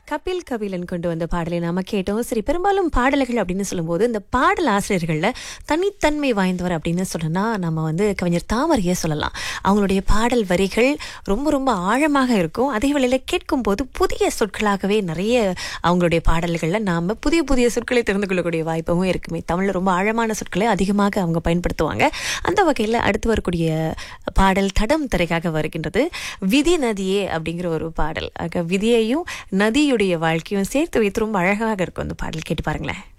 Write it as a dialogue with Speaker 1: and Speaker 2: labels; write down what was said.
Speaker 1: கபில் கபிலன் கொண்டு வந்த பாடலை நாம கேட்டோம் சரி பெரும்பாலும் பாடல்கள் அப்படின்னு சொல்லும்போது இந்த பாடல் ஆசிரியர்கள்ல தனித்தன்மை வாய்ந்தவர் அப்படின்னு சொன்னா நம்ம வந்து கவிஞர் தாமரையை சொல்லலாம் அவங்களுடைய பாடல் வரிகள் ரொம்ப ரொம்ப ஆழமாக இருக்கும் அதே வேளையில கேட்கும் போது புதிய சொற்களாகவே நிறைய அவங்களுடைய பாடல்கள்ல நாம புதிய புதிய சொற்களை தெரிந்து கொள்ளக்கூடிய வாய்ப்பும் இருக்குமே தமிழ்ல ரொம்ப ஆழமான சொற்களை அதிகமாக அவங்க பயன்படுத்துவாங்க அந்த வகையில அடுத்து வரக்கூடிய பாடல் தடம் திரைக்காக வருகின்றது விதி நதியே அப்படிங்கிற ஒரு பாடல் ஆக விதியையும் நதியுடைய வாழ்க்கையும் சேர்த்து வைத்து ரொம்ப அழகாக இருக்கும் அந்த பாடல் கேட்டு பாருங்களேன்